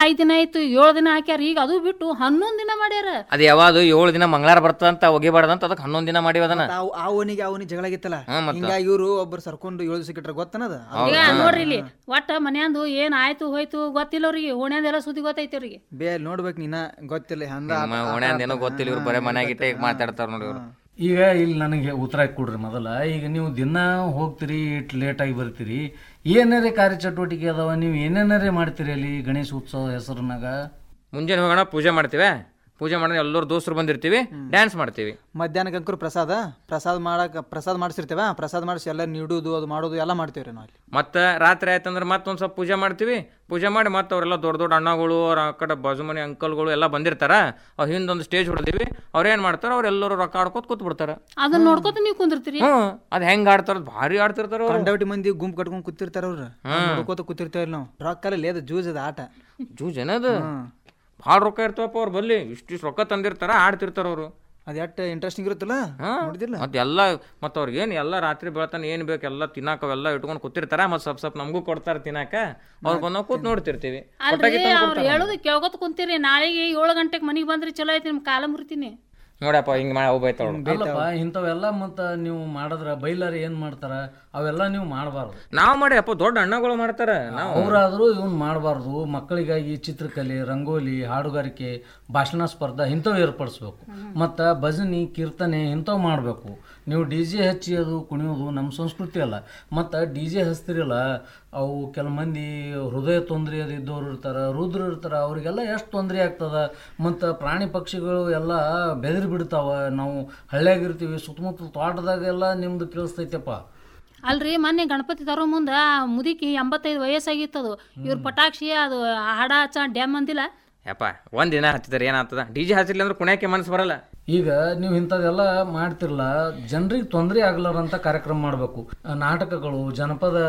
ಐದ್ ದಿನ ಆಯ್ತು ಏಳು ದಿನ ಹಾಕ್ಯಾರ ಈಗ ಅದು ಬಿಟ್ಟು ಹನ್ನೊಂದ್ ದಿನ ಮಾಡ್ಯಾರ ಅದು ಯಾವಾಗ ಏಳು ದಿನ ಮಂಗಳಾರ ಬರ್ತದಂತ ಒಗಿಬಾರ್ದಂತ ಅದಕ್ಕೆ ಹನ್ನೊಂದು ದಿನ ಮಾಡಿವ ಅದನ್ನ ಆ- ಆ ಓನಿಗೆ ಆ ಓನಿಗೆ ಜಗಳ ಆಗಿತ್ತಲ್ಲ ಹಾ, ಮತ್ತ? ಹಿಂಗಾಗಿ ಇವರು ಒಬ್ರು ಸರ್ಕೊಂಡು ಏಳು ದಿವಸ ಇಟ್ರ ಗೊತ್ತನದ ಈಗ ನೋಡ್ರಿ ಇಲ್ಲಿ ಒಟ್ಟ ಮನ್ಯಾಂದು ಏನ್ ಆಯ್ತು ಹೋಯ್ತು ಗೊತ್ತಿಲ್ಲ ಅವ್ರಿಗೆ ಓಣ್ಯಾಂದೆಲ್ಲ ಸುದ್ದಿ ಗೊತ್ತೈತಿ ಅವ್ರಿಗೆ ಬೇ ನೋಡ್ಬೇಕು ನೀನ ಗೊತ್ತಿಲ್ಲ ಹಂದ ಓಣ್ಯಾಂದ ಏನೋ ಗೊತ್ತಿಲ್ಲ ಇವ್ರು ಬರೇ ಮನ್ಯಾಗ ಇಟ್ಟೆ ಮಾತಾಡ್ತಾರ ನೋಡಿ ಇವ್ರು ಈಗ ಇಲ್ಲಿ ನನಗೆ ಉತ್ತರ ಕೊಡ್ರಿ ಮೊದಲ ಈಗ ನೀವು ದಿನ ಹೋಗ್ತೀರಿ ಇಟ್ ಲೇಟಾಗಿ ಬರ್ತೀರಿ ಏನಾರೇ ಕಾರ್ಯಚಟುವಟಿಕೆ ಅದಾವ ನೀವು ಏನೇನಾರೇ ಮಾಡ್ತೀರಿ ಅಲ್ಲಿ ಗಣೇಶ ಉತ್ಸವ ಹೆಸರಿನಾಗ ಮುಂಜಾನೆ ಹೋಗೋಣ ಪೂಜೆ ಮಾಡ್ತೀವಿ ಪೂಜೆ ಮಾಡಿದ್ರೆ ಎಲ್ಲರೂ ದೋಸ್ತರು ಬಂದಿರ್ತೀವಿ ಡ್ಯಾನ್ಸ್ ಮಾಡ್ತೀವಿ ಮಧ್ಯಾಹ್ನಕ್ಕೆ ಅಂಕರು ಪ್ರಸಾದ ಪ್ರಸಾದ ಮಾಡಕ್ ಪ್ರಸಾದ ಮಾಡಿಸಿರ್ತೇವ ಪ್ರಸಾದ ಮಾಡಿಸಿ ಎಲ್ಲ ನೀಡುದು ಅದು ಮಾಡೋದು ಎಲ್ಲ ಮಾಡ್ತೇವ್ರಿ ನಾವು ಅಲ್ಲಿ ಮತ್ತೆ ರಾತ್ರಿ ಆಯ್ತಂದ್ರೆ ಮತ್ತೊಂದು ಸ್ವಲ್ಪ ಪೂಜೆ ಮಾಡ್ತೀವಿ ಪೂಜೆ ಮಾಡಿ ಮತ್ತೆ ಅವರೆಲ್ಲ ದೊಡ್ಡ ದೊಡ್ಡ ಅಣ್ಣಗಳು ಅವ್ರ ಆ ಕಡೆ ಬಾಜು ಮನೆ ಅಂಕಲ್ಗಳು ಎಲ್ಲ ಬಂದಿರ್ತಾರ ಅವ್ರ ಹಿಂದೊಂದು ಸ್ಟೇಜ್ ಹೊಡ್ತೀವಿ ಅವ್ರು ಏನು ಮಾಡ್ತಾರ ಅವ್ರೆಲ್ಲರೂ ರೊಕ್ಕ ಆಡ್ಕೋತ ಕೂತ್ ಬಿಡ್ತಾರ ಅದನ್ನ ನೋಡ್ಕೊತ ನೀವ್ ಕುಂದಿರ್ತೀರಿ ಹ್ಞೂ ಅದು ಹೆಂಗ್ ಆಡ್ತಾರ ಭಾರಿ ಆಡ್ತಿರ್ತಾರ ಅವ್ರು ಕಂಡವಟಿ ಮಂದಿ ಗುಂಪು ಕಟ್ಕೊಂಡ್ ಕೂತಿರ್ತಾರ ಅವ್ರು ನೋಡ್ಕೋತ ಕೂತಿರ್ತೇವ್ರಿ ನಾವು ರೊಕ್ಕಲ್ಲ ಅದು ಜೂಜ್ ಅದ ಆಟ ಜೂಜ್ ಏನದು ಭಾಳ ರೊಕ್ಕ ಇರ್ತಾವಪ್ಪ ಅವ್ರು ಬಲ್ಲಿ ಇಷ್ಟಿಷ್ಟು ರೊಕ್ಕ ತಂದಿರ್ತಾರ ಆಡ್ತಿರ್ತಾರ ಅವರು ಅದ್ ಎಷ್ಟ್ ಇಂಟ್ರೆಸ್ಟಿಂಗ್ ಇರುತ್ತಲ್ಲ ನೋಡಿದಿಲ್ಲ ಮತ್ತೆ ಎಲ್ಲ ಮತ್ತೆ ಅವ್ರಿಗೆ ಏನು ಎಲ್ಲ ರಾತ್ರಿ ಬೆಳತಾನ ಏನು ಬೇಕು ಎಲ್ಲ ತಿನ್ನಾಕ ಅವೆಲ್ಲ ಇಟ್ಕೊಂಡು ಕೂತಿರ್ತಾರ ಮತ್ತೆ ಸ್ವಲ್ಪ ಸ್ವಲ್ಪ ನಮಗೂ ಕೊಡ್ತಾರ ತಿನ್ನಾಕ ಅವ್ರು ಬಂದಾಗ ಕೂತ್ ನೋಡ್ತಿರ್ತೀವಿ ಅಲ್ರಿ ಅವ್ರು ಹೇಳೋದು ಕೇಳ್ಕೊತ ಕುಂತೀರಿ ನಾಳೆಗೆ ಏಳು ಗಂಟೆಗೆ ಮನಿಗೆ ಬಂದ್ರಿ ಚಲೋ ಐತಿ ನಿಮ್ ಕಾಲ ಮುರಿತೀನಿ ನೋಡಪ್ಪ ಹಿಂಗೆ ಮಾಡಿ ಅವು ಬೈತಾವ ಅಲ್ಲಪ್ಪ ಇಂಥವೆಲ್ಲ ಮತ್ತು ನೀವು ಮಾಡಿದ್ರ ಬೈಲಾರ ಏನು ಮಾಡ್ತಾರ ಅವೆಲ್ಲ ನೀವು ಮಾಡಬಾರ್ದು ನಾವು ಮಾಡಿ ಅಪ್ಪ ದೊಡ್ಡ ಅಣ್ಣಗಳು ಮಾಡ್ತಾರ ನಾವು ಅವರಾದರೂ ಇವನ್ ಮಾಡಬಾರ್ದು ಮಕ್ಕಳಿಗಾಗಿ ಚಿತ್ರಕಲೆ ರಂಗೋಲಿ ಹಾಡುಗಾರಿಕೆ ಭಾಷಣ ಸ್ಪರ್ಧಾ ಇಂಥವು ಏರ್ಪಡಿಸ್ಬೇಕು ಮತ್ತು ಭಜನಿ ಕೀರ್ತನೆ ಇಂಥವು ಮಾಡಬೇಕು ನೀವು ಡಿ ಜೆ ಹಚ್ಚಿ ಅದು ಕುಣಿಯೋದು ನಮ್ಮ ಸಂಸ್ಕೃತಿ ಅಲ್ಲ ಮತ್ತು ಡಿ ಜೆ ಹಚ್ತಿರಲ್ಲ ಅವು ಕೆಲ ಮಂದಿ ಹೃದಯ ತೊಂದರೆ ಅದು ಇದ್ದವ್ರು ಇರ್ತಾರೆ ರುದ್ರ ಇರ್ತಾರೆ ಅವರಿಗೆಲ್ಲ ಎಷ್ಟು ತೊಂದರೆ ಆಗ್ತದ ಮತ್ತು ಪ್ರಾಣಿ ಪಕ್ಷಿಗಳು ಎಲ್ಲ ಬೆದರಿ ಬಿಡ್ತಾವ ನಾವು ಹಳ್ಳಿಯಾಗಿರ್ತೀವಿ ಸುತ್ತಮುತ್ತ ತೋಟದಾಗೆಲ್ಲ ನಿಮ್ದು ಕೇಳಿಸ್ತೈತಪ್ಪ ಅಲ್ರಿ ಮೊನ್ನೆ ಗಣಪತಿ ತರೋ ಮುಂದ ಆ ಮುದುಕಿ ಎಂಬತ್ತೈದು ವಯಸ್ಸಾಗಿತ್ತದು ಇವ್ರ ಪಟಾಕ್ಷಿ ಅದು ಹಾಡ ಹಚ್ಚ ಡ್ಯಾಮ್ ಅಂದಿಲ್ಲ ಯಪ್ಪ ಒಂದ್ ದಿನ ಹಚ್ಚಿದಾರೆ ಏನಾಗ್ತದ ಡಿ ಜೆ ಹಚ್ಚಲಿಲ್ಲ ಅಂದ್ರೆ ಕುಣ್ಯಾಕೆ ಮನ್ಸು ಬರಲ್ಲ ಈಗ ನೀವು ಇಂಥದ್ದೆಲ್ಲ ಮಾಡ್ತಿರಲ್ಲ ಜನರಿಗೆ ತೊಂದರೆ ಆಗಲಾರಂಥ ಕಾರ್ಯಕ್ರಮ ಮಾಡಬೇಕು ನಾಟಕಗಳು ಜನಪದ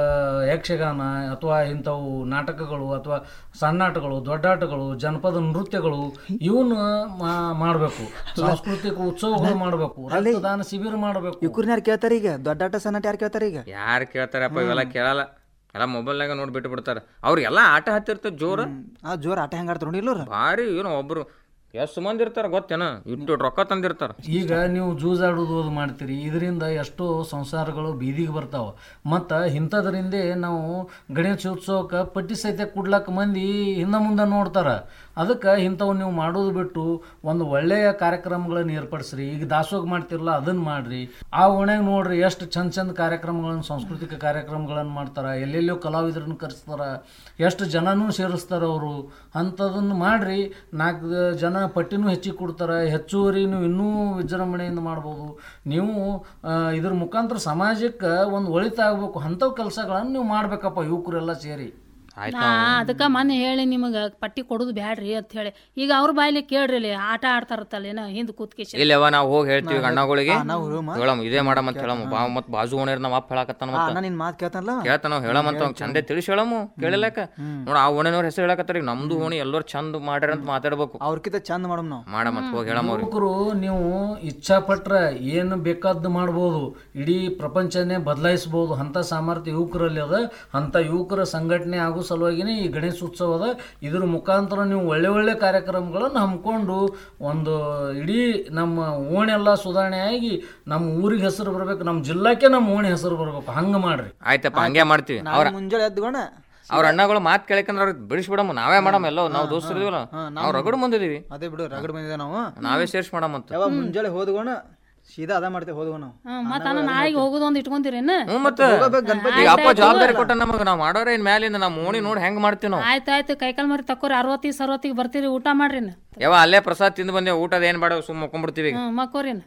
ಯಕ್ಷಗಾನ ಅಥವಾ ಇಂಥವು ನಾಟಕಗಳು ಅಥವಾ ಸಣ್ಣಾಟಗಳು ದೊಡ್ಡಾಟಗಳು ಜನಪದ ನೃತ್ಯಗಳು ಇವನ್ನ ಮಾಡಬೇಕು ಸಾಂಸ್ಕೃತಿಕ ಉತ್ಸವಗಳು ಮಾಡಬೇಕು ರಕ್ತದಾನ ಶಿಬಿರ ಮಾಡಬೇಕು ಇವ್ರನ್ನ ಯಾರು ಕೇಳ್ತಾರ ಈಗ ದೊಡ್ಡಾಟ ಸಣ್ಣಾಟ ಯಾರು ಕೇಳ್ತಾರ ಈಗ ಯಾರು ಕೇಳ್ತಾರಪ್ಪ ಇವೆಲ್ಲ ಕೇಳಲ್ಲ ಎಲ್ಲ ಮೊಬೈಲ್ನಾಗ ನೋಡಿ ಬಿಟ್ಟು ಬಿಡ್ತಾರ ಅವ್ರಿಗೆಲ್ಲ ಆಟ ಹತ್ತಿರ್ತದ ಜೋರು ಆ ಜೋರ್ ಆಟ ಹೆಂಗ್ ಆಡ್ತಾರ ನೋಡಿಲ್ಲ ಅವ್ರು? ಭಾರಿ ಏನೋ ಒಬ್ರು ಎಷ್ಟು ಮಂದಿ ಇರ್ತಾರ ಗೊತ್ತೇನ ಇಟ್ಟು ರೊಕ್ಕ ತಂದಿರ್ತಾರ ಈಗ ನೀವು ಜೂಜಾಡೋದು ಅದು ಮಾಡ್ತೀರಿ ಇದರಿಂದ ಎಷ್ಟೋ ಸಂಸಾರಗಳು ಬೀದಿಗೆ ಬರ್ತಾವ ಮತ್ತು ಇಂಥದ್ರಿಂದೇ ನಾವು ಗಣೇಶೋತ್ಸವಕ್ಕೆ ಪಟ್ಟಿ ಸಹಿತ ಕುಡ್ಲಕ್ಕ ಮಂದಿ ಹಿಂದೆ ಮುಂದೆ ನೋಡ್ತಾರ ಅದಕ್ಕೆ ಇಂಥವು ನೀವು ಮಾಡೋದು ಬಿಟ್ಟು ಒಂದು ಒಳ್ಳೆಯ ಕಾರ್ಯಕ್ರಮಗಳನ್ನು ಏರ್ಪಡಿಸ್ರಿ ಈಗ ದಾಸೋಗ ಮಾಡ್ತಿರಲ್ಲ ಅದನ್ನು ಮಾಡ್ರಿ ಆ ಓಣ್ಯಾಗ ನೋಡ್ರಿ ಎಷ್ಟು ಚಂದ ಚಂದ ಕಾರ್ಯಕ್ರಮಗಳನ್ನು ಸಾಂಸ್ಕೃತಿಕ ಕಾರ್ಯಕ್ರಮಗಳನ್ನು ಮಾಡ್ತಾರ ಎಲ್ಲೆಲ್ಲೋ ಕಲಾವಿದರನ್ನು ಕರೆಸ್ತಾರ ಎಷ್ಟು ಜನನೂ ಸೇರಿಸ್ತಾರ ಅವರು ಅಂಥದನ್ನು ಮಾಡ್ರಿ ನಾಲ್ಕು ಜನ ಪಟ್ಟಿನೂ ಹೆಚ್ಚಿಗೆ ಕೊಡ್ತಾರೆ ಹೆಚ್ಚುವರಿ ನೀವು ಇನ್ನೂ ವಿಜೃಂಭಣೆಯಿಂದ ಮಾಡ್ಬೋದು ನೀವು ಆ, ಇದ್ರ ಮುಖಾಂತರ ಸಮಾಜಕ್ಕೆ ಒಂದು ಒಳಿತಾಗಬೇಕು ಅಂಥವು ಕೆಲಸಗಳನ್ನು ನೀವು ಮಾಡ್ಬೇಕಪ್ಪ ಯುವಕರೆಲ್ಲ ಸೇರಿ ಆಯ್ತು ನಾ ಅದಕ್ಕ ಮೊನ್ನೆ ಹೇಳಿ ನಿಮಗ ಪಟ್ಟಿ ಕೊಡುದು ಬ್ಯಾಡ್ರಿ ಅಂತ ಹೇಳಿ ಈಗ ಅವ್ರ ಬಾಯಲ್ಲಿ ಕೇಳ್ರಿ ಇಲ್ಲಿ ಆಟ ಆಡ್ತಾರತ್ತಲ್ಲ ಏನೋ ಹಿಂದ್ ಕೂತ್ಕೇಶ ಇಲ್ಲವ ನಾವು ಹೋಗಿ ಹೇಳ್ತೀವಿ ಅಣ್ಣಗಳಿಗೆ ನಾವು ಹೇಳಮ್ಮ. ಹೇಳಮ್ ಇದೇ ಮಾಡಮ್ ಅಂತ ಹೇಳಮ್ ಬಾ ಮತ್ ಬಾಜು ಓಣರ್ ನಮ್ಮ ಅಪ್ಪ ಹೇಳಕತ್ತಾನ ಆ, ಮತ್ತ ಅಣ್ಣ ನಿನ್ ಮಾತು ಕೇಳ್ತಾನಲ್ಲ ಕೇಳ್ತಾನ ನಾವು ಹೇಳಮ್ ಅಂತ ಅವ್ನ್ ಚಂದೆ ತಿಳಿಸಿ ಹೇಳಮು ಕೇಳಿಲ್ಲಕ ನೋಡ ಆ ಓಣಿನವ್ರ ಹೆಸರು ಹೇಳಕತ್ತಾರ ಈಗ ನಮ್ದು ಓಣಿ ಎಲ್ಲರೂ ಚಂದ ಮಾಡ್ಯಾರ ಅಂತ ಮಾತಾಡ್ಬೇಕು ಅವ್ರಕಿಂತ ಚಂದ ಮಾಡಮ್ ನಾವು ಮಾಡಮ್ ಅಂತ ಹೋಗಿ ಹೇಳಮ್ ಅವ್ರಿಗೆ ಯುವಕರು ನೀವು ಇಚ್ಛಾಪಟ್ರೆ ಏನು ಬೇಕಾದ್ದು ಮಾಡ್ಬೋದು ಇಡೀ ಪ್ರಪಂಚನೇ ಬದಲಾಯಿಸ್ಬೋದು ಅಂಥ ಸಾಮರ್ಥ್ಯ ಯುವಕರಲ್ಲಿ ಅದ ಅಂಥ ಯುವಕರ ಸಂಘಟನೆ ಆಗೋ ಸಲುವಾಗಿನೇ ಈ ಗಣೇಶ ಉತ್ಸವ ಅದ ಇದ್ರ ಮುಖಾಂತರ ನೀವು ಒಳ್ಳೆ ಒಳ್ಳೆ ಕಾರ್ಯಕ್ರಮಗಳನ್ನು ಹಮ್ಮಿಕೊಂಡು ಒಂದು ಇಡೀ ನಮ್ಮ ಓಣೆಲ್ಲ ಸುಧಾರಣೆ ಆಗಿ ನಮ್ಮ ಊರಿಗೆ ಹೆಸರು ಬರ್ಬೇಕು ನಮ್ಮ ಜಿಲ್ಲಾಕ್ಕೆ ನಮ್ಮ ಓಣಿ ಹೆಸರು ಬರ್ಬೇಕು ಹಂಗೆ ಮಾಡ್ರಿ ಆಯ್ತಪ್ಪ ಹಂಗೆ ಮಾಡ್ತೀವಿ ನಾಳೆ ಅವ್ರ ಮುಂಜಾನೆ ಎದ್ದುಗೋಣ ಅವ್ರ ಅಣ್ಣಗಳು ಮಾತು ಕೇಳಕಂದ್ರ ಅವ್ರಿಗೆ ಬಿಡಿಸ್ಬಿಡಮ್ಮ ನಾವೇ ಮಾಡಮ್ ಎಲ್ಲ ನಾವು ದೋಸ್ತರು ಇದೀವಲ್ಲ ನಾವು ರಗಡು ಮುಂದಿದೀವಿ ಅದೇ ಬಿಡು ರಗಡ್ ಬಂದಿದೆ ನಾವು ನಾವೇ ಸೇರ್ಸ್ ಮಾಡಮ್ ಅಂತ ಯಾವಾಗ ಮುಂಜಾನೆ ಹೋದ್ಗೋಣ ಸೀದಾ ಅದ ಮಾಡ್ತೇವೆ ಹೋದ್ಗೋ ನಾವು ಹ್ಮ್ ಮತ್ತ ಅನ್ನ ನಾಳೆಗೆ ಹೋಗುದು ಒಂದ್ ಇಟ್ಕೊಂತೀರೇನ ಹ್ಞೂ ಮತ್ತೆ ಈಗ ಅಪ್ಪ ಜವಾಬ್ದಾರಿ ಕೊಟ್ಟ ನಮಗೆ ನಾವು ಮಾಡೋರ ಇನ್ ಮ್ಯಾಲಿಂದ ನಮ್ಮ ಓಣಿ ನೋಡಿ ಹೆಂಗ್ ಮಾಡ್ತೀವಿ ನಾವು ಆಯ್ತಾಯ್ತು ಕೈಕಾಲ್ ಮರಿ ತಕೋರಿ ಅರವತ್ತಿಗೆ ಸರ್ವತ್ತಿಗೆ ಬರ್ತೀರಿ ಊಟ ಮಾಡ್ರಿನ ಯಾವ ಅಲ್ಲೇ ಪ್ರಸಾದ್ ತಿಂದು ಬಂದೆ ಊಟದ ಏನ್ ಬೇಡ ಸುಮ್ಮ ಮಕ್ಕೊಂಡ್ಬಿಡ್ತೀವಿ ಈಗ ಹ್ಮ್ ಮಕ್ಕೋರಿನ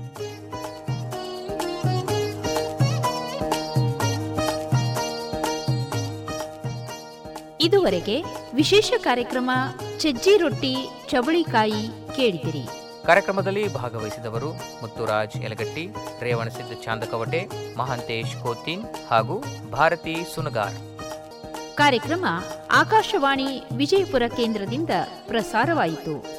ಇದುವರೆಗೆ ವಿಶೇಷ ಕಾರ್ಯಕ್ರಮ ಸಜ್ಜಿ ರೊಟ್ಟಿ ಚವಳಿಕಾಯಿ ಕೇಳಿದಿರಿ ಕಾರ್ಯಕ್ರಮದಲ್ಲಿ ಭಾಗವಹಿಸಿದವರು ಮುತ್ತುರಾಜ್ ಯಲಗಟ್ಟಿ ರೇವಣಸಿದ್ದ ಚಾಂದಕವಟೆ ಮಹಾಂತೇಶ್ ಕೋತಿನ್ ಹಾಗೂ ಭಾರತಿ ಸುನಗಾರ್ ಕಾರ್ಯಕ್ರಮ ಆಕಾಶವಾಣಿ ವಿಜಯಪುರ ಕೇಂದ್ರದಿಂದ ಪ್ರಸಾರವಾಯಿತು